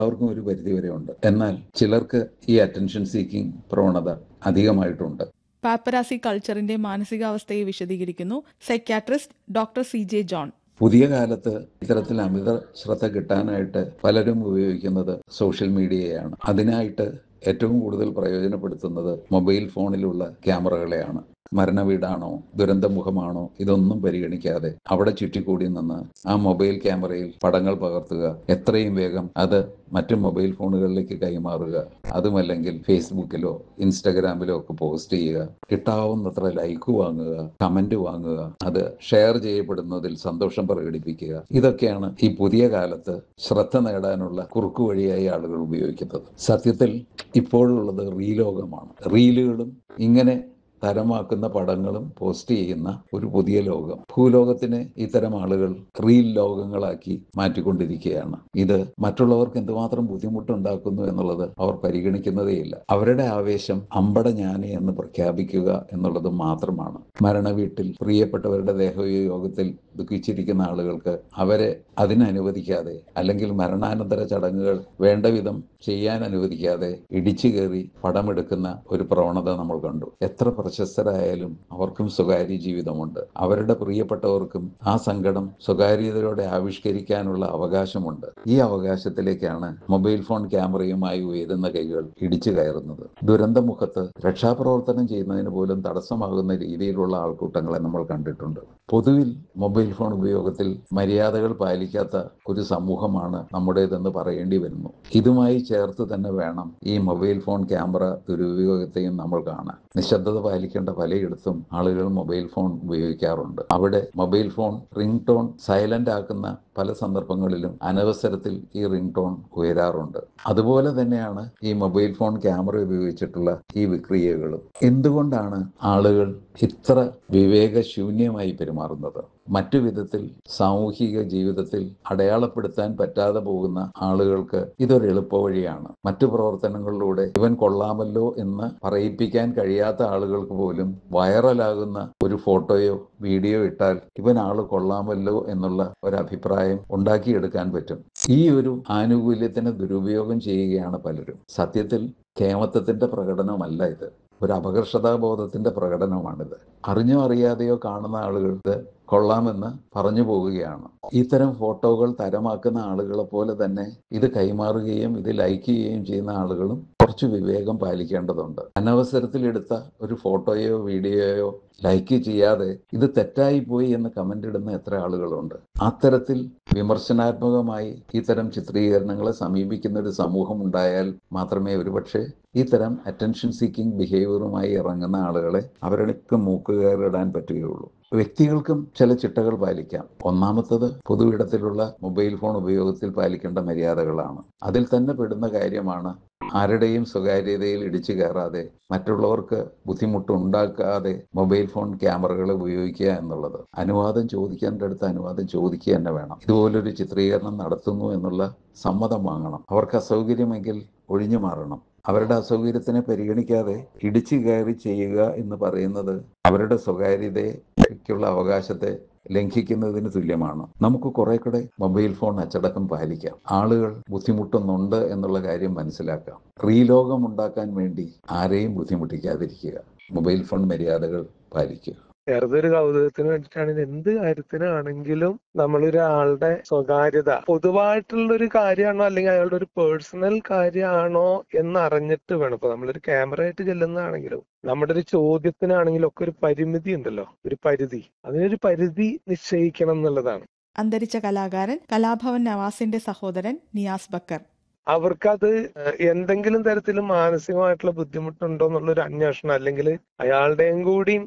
എല്ലാവർക്കും ഒരു പരിധിവരെ ഉണ്ട് എന്നാൽ ചിലർക്ക് ഈ അറ്റൻഷൻ സീക്കിംഗ് പ്രവണത അധികമായിട്ടുണ്ട് പാപ്പരാസി കൾച്ചറിന്റെ മാനസികാവസ്ഥയെ വിശദീകരിക്കുന്നു psychiatrist doctor C J John പുതിയ കാലത്ത് ഇത്തരത്തിൽ അമിത ശ്രദ്ധ കിട്ടാനായിട്ട് പലരും ഉപയോഗിക്കുന്നത് സോഷ്യൽ മീഡിയയാണ് അതിനായിട്ട് ഏറ്റവും കൂടുതൽ പ്രയോജനപ്പെടുത്തുന്നത് മൊബൈൽ ഫോണിലുള്ള ക്യാമറകളെയാണ് മരണവീടാണോ ദുരന്തമുഖമാണോ ഇതൊന്നും പരിഗണിക്കാതെ അവിടെ ചുറ്റിക്കൂടി നിന്ന് ആ മൊബൈൽ ക്യാമറയിൽ പടങ്ങൾ പകർത്തുക എത്രയും വേഗം അത് മറ്റു മൊബൈൽ ഫോണുകളിലേക്ക് കൈമാറുക അതുമല്ലെങ്കിൽ ഫേസ്ബുക്കിലോ ഇൻസ്റ്റഗ്രാമിലോ ഒക്കെ പോസ്റ്റ് ചെയ്യുക കിട്ടാവുന്നത്ര ലൈക്ക് വാങ്ങുക കമന്റ് വാങ്ങുക അത് ഷെയർ ചെയ്യപ്പെടുന്നതിൽ സന്തോഷം പ്രകടിപ്പിക്കുക ഇതൊക്കെയാണ് ഈ പുതിയ കാലത്ത് ശ്രദ്ധ നേടാനുള്ള കുറുക്കു വഴിയായി ആളുകൾ ഉപയോഗിക്കുന്നത് സത്യത്തിൽ ഇപ്പോഴുള്ളത് റീലോകമാണ് റീലുകളും ഇങ്ങനെ തരമാക്കുന്ന പടങ്ങളും പോസ്റ്റ് ചെയ്യുന്ന ഒരു പുതിയ ലോകം ഭൂലോകത്തിനെ ഇത്തരം ആളുകൾ റീൽ ലോകങ്ങളാക്കി മാറ്റിക്കൊണ്ടിരിക്കുകയാണ് ഇത് മറ്റുള്ളവർക്ക് എന്തുമാത്രം ബുദ്ധിമുട്ടുണ്ടാക്കുന്നു എന്നുള്ളത് അവർ പരിഗണിക്കുന്നതേയില്ല അവരുടെ ആവേശം അമ്പട ഞാനെ എന്ന് പ്രഖ്യാപിക്കുക എന്നുള്ളത് മാത്രമാണ് മരണവീട്ടിൽ പ്രിയപ്പെട്ടവരുടെ ദേഹയോഗത്തിൽ ദുഃഖിച്ചിരിക്കുന്ന ആളുകൾക്ക് അവരെ അതിനനുവദിക്കാതെ അല്ലെങ്കിൽ മരണാനന്തര ചടങ്ങുകൾ വേണ്ട വിധം ചെയ്യാൻ അനുവദിക്കാതെ ഇടിച്ചു കയറി പടമെടുക്കുന്ന ഒരു പ്രവണത നമ്മൾ കണ്ടു എത്ര പ്രശസ്തരായാലും അവർക്കും സ്വകാര്യ ജീവിതമുണ്ട് അവരുടെ പ്രിയപ്പെട്ടവർക്കും ആ സങ്കടം സ്വകാര്യതയോടെ ആവിഷ്കരിക്കാനുള്ള അവകാശമുണ്ട് ഈ അവകാശത്തിലേക്കാണ് മൊബൈൽ ഫോൺ ക്യാമറയുമായി ഉയരുന്ന കൈകൾ ഇടിച്ചു കയറുന്നത് ദുരന്തമുഖത്ത് രക്ഷാപ്രവർത്തനം ചെയ്യുന്നതിന് പോലും തടസ്സമാകുന്ന രീതിയിലുള്ള ആൾക്കൂട്ടങ്ങളെ നമ്മൾ കണ്ടിട്ടുണ്ട് പൊതുവിൽ മൊബൈൽ ഫോൺ ഉപയോഗത്തിൽ മര്യാദകൾ പാലിക്കാത്ത ഒരു സമൂഹമാണ് നമ്മുടേതെന്ന് പറയേണ്ടി വരുന്നു ഇതുമായി ചേർത്ത് തന്നെ വേണം ഈ മൊബൈൽ ഫോൺ ക്യാമറ ദുരുപയോഗത്തെയും നമ്മൾ കാണാൻ നിശബ്ദത പാലിക്കേണ്ട പലയിടത്തും ആളുകൾ മൊബൈൽ ഫോൺ ഉപയോഗിക്കാറുണ്ട് അവിടെ mobile phone ring tone silent ആക്കുന്ന പല സന്ദർഭങ്ങളിലും അനവസരത്തിൽ ഈ റിംഗ് ടോൺ ഉയരാറുണ്ട് അതുപോലെ തന്നെയാണ് ഈ മൊബൈൽ ഫോൺ ക്യാമറ ഉപയോഗിച്ചിട്ടുള്ള ഈ വിക്രിയകളും എന്തുകൊണ്ടാണ് ആളുകൾ ഇത്ര വിവേകശൂന്യമായി പെരുമാറുന്നത് മറ്റു വിധത്തിൽ സാമൂഹിക ജീവിതത്തിൽ അടയാളപ്പെടുത്താൻ പറ്റാതെ പോകുന്ന ആളുകൾക്ക് ഇതൊരു എളുപ്പവഴിയാണ് മറ്റു പ്രവർത്തനങ്ങളിലൂടെ ഇവൻ കൊള്ളാമല്ലോ എന്ന് പറയിപ്പിക്കാൻ കഴിയാത്ത ആളുകൾക്ക് പോലും വൈറലാകുന്ന ഒരു ഫോട്ടോയോ വീഡിയോ ഇട്ടാൽ ഇവൻ ആള് കൊള്ളാമല്ലോ എന്നുള്ള ഒരു അഭിപ്രായം ഉണ്ടാക്കിയെടുക്കാൻ പറ്റും ഈ ഒരു ആനുകൂല്യത്തിന് ദുരുപയോഗം ചെയ്യുകയാണ് പലരും സത്യത്തിൽ കേമത്വത്തിന്റെ പ്രകടനമല്ല ഇത് ഒരു അപകർഷതാബോധത്തിന്റെ പ്രകടനമാണിത് അറിഞ്ഞോ അറിയാതെയോ കാണുന്ന ആളുകൾക്ക് കൊള്ളാമെന്ന് പറഞ്ഞു പോവുകയാണ് ഇത്തരം ഫോട്ടോകൾ തരമാക്കുന്ന ആളുകളെ പോലെ തന്നെ ഇത് കൈമാറുകയും ഇത് ലൈക്ക് ചെയ്യുകയും ചെയ്യുന്ന ആളുകളും കുറച്ച് വിവേകം പാലിക്കേണ്ടതുണ്ട് അനവസരത്തിൽ എടുത്ത ഒരു ഫോട്ടോയോ വീഡിയോയോ ലൈക്ക് ചെയ്യാതെ ഇത് തെറ്റായി പോയി എന്ന് കമന്റ് ഇടുന്ന എത്ര ആളുകളുണ്ട് അത്തരത്തിൽ വിമർശനാത്മകമായി ഇത്തരം ചിത്രീകരണങ്ങളെ സമീപിക്കുന്ന ഒരു സമൂഹം ഉണ്ടായാൽ മാത്രമേ ഒരുപക്ഷെ ഇത്തരം അറ്റൻഷൻ സീക്കിംഗ് ബിഹേവിയറുമായി ഇറങ്ങുന്ന ആളുകളെ അവരുടെ മൂക്കുകയറിടാൻ പറ്റുകയുള്ളൂ വ്യക്തികൾക്കും ചില ചിട്ടകൾ പാലിക്കാം ഒന്നാമത്തത് പൊതുവിടത്തിലുള്ള മൊബൈൽ ഫോൺ ഉപയോഗത്തിൽ പാലിക്കേണ്ട മര്യാദകളാണ് അതിൽ തന്നെ പെടുന്ന കാര്യമാണ് ആരുടെയും സ്വകാര്യതയിൽ ഇടിച്ചു കയറാതെ മറ്റുള്ളവർക്ക് ബുദ്ധിമുട്ടുണ്ടാക്കാതെ മൊബൈൽ ഫോൺ ക്യാമറകൾ ഉപയോഗിക്കുക എന്നുള്ളത് അനുവാദം ചോദിക്കേണ്ട അടുത്ത് അനുവാദം ചോദിക്കുക തന്നെ വേണം ഇതുപോലൊരു ചിത്രീകരണം നടത്തുന്നു എന്നുള്ള സമ്മതം വാങ്ങണം അവർക്ക് അസൗകര്യമെങ്കിൽ ഒഴിഞ്ഞു മാറണം അവരുടെ അസൗകര്യത്തിനെ പരിഗണിക്കാതെ ഇടിച്ചു കയറി ചെയ്യുക എന്ന് പറയുന്നത് അവരുടെ സ്വകാര്യതയ്ക്കുള്ള അവകാശത്തെ ലംഘിക്കുന്നതിന് തുല്യമാണ് നമുക്ക് കുറെ കൂടെ മൊബൈൽ ഫോൺ അച്ചടക്കം പാലിക്കാം ആളുകൾ ബുദ്ധിമുട്ടുന്നുണ്ട് എന്നുള്ള കാര്യം മനസ്സിലാക്കാം റീലോകം ഉണ്ടാക്കാൻ വേണ്ടി ആരെയും ബുദ്ധിമുട്ടിക്കാതിരിക്കുക മൊബൈൽ ഫോൺ മര്യാദകൾ പാലിക്കുക വെറുതെ ഒരു കൗതുകത്തിന് വേണ്ടിയിട്ടാണ് ഇത് എന്ത് കാര്യത്തിനാണെങ്കിലും നമ്മളൊരാളുടെ സ്വകാര്യത പൊതുവായിട്ടുള്ള ഒരു കാര്യമാണോ അല്ലെങ്കിൽ അയാളുടെ ഒരു പേഴ്സണൽ കാര്യമാണോ എന്ന് അറിഞ്ഞിട്ട് വേണം ഇപ്പൊ നമ്മളൊരു ക്യാമറ ആയിട്ട് ചെല്ലുന്നതാണെങ്കിലും നമ്മുടെ ഒരു ചോദ്യത്തിനാണെങ്കിലും ഒക്കെ ഒരു പരിമിതി ഉണ്ടല്ലോ ഒരു പരിധി അതിനൊരു പരിധി നിശ്ചയിക്കണം എന്നുള്ളതാണ് അന്തരിച്ച കലാകാരൻ കലാഭവൻ നവാസിന്റെ സഹോദരൻ നിയാസ് ബക്കർ അവർക്കത് എന്തെങ്കിലും തരത്തിൽ മാനസികമായിട്ടുള്ള ബുദ്ധിമുട്ടുണ്ടോ എന്നുള്ള ഒരു അന്വേഷണം അല്ലെങ്കിൽ അയാളുടെയും കൂടിയും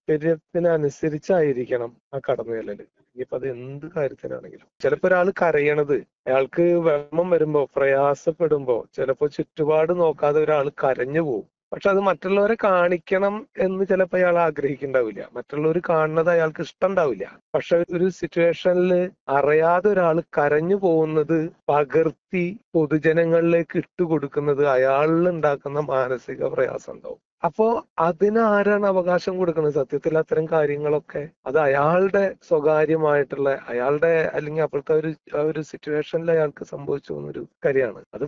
താല്പര്യത്തിനനുസരിച്ചായിരിക്കണം ആ കടന്നു ചെല്ലല് ഇനിയിപ്പോ അത് എന്ത് കാര്യത്തിനാണെങ്കിലും ചിലപ്പോ ഒരാൾ കരയണത് അയാൾക്ക് വിഷമം വരുമ്പോ പ്രയാസപ്പെടുമ്പോ ചിലപ്പോ ചുറ്റുപാട് നോക്കാതെ ഒരാൾ കരഞ്ഞു പോകും പക്ഷെ അത് മറ്റുള്ളവരെ കാണിക്കണം എന്ന് ചിലപ്പോൾ അയാൾ ആഗ്രഹിക്കുന്നുണ്ടാവില്ല മറ്റുള്ളവർ കാണുന്നത് അയാൾക്ക് ഇഷ്ടം ഉണ്ടാവില്ല പക്ഷെ ഒരു സിറ്റുവേഷനിൽ അറിയാതെ ഒരാൾ കരഞ്ഞു പോകുന്നത് പകർത്തി പൊതുജനങ്ങളിലേക്ക് ഇട്ടുകൊടുക്കുന്നത് അയാളിൽ ഉണ്ടാക്കുന്ന മാനസിക പ്രയാസം ഉണ്ടാവും അപ്പോ അതിന് ആരാണ് അവകാശം കൊടുക്കുന്നത് സത്യത്തിൽ അത്തരം കാര്യങ്ങളൊക്കെ അത് അയാളുടെ സ്വകാര്യമായിട്ടുള്ള അയാളുടെ അല്ലെങ്കിൽ അപ്പോഴത്തെ ഒരു ആ ഒരു സിറ്റുവേഷനിൽ അയാൾക്ക് സംഭവിച്ചു പോകുന്ന ഒരു കാര്യമാണ് അത്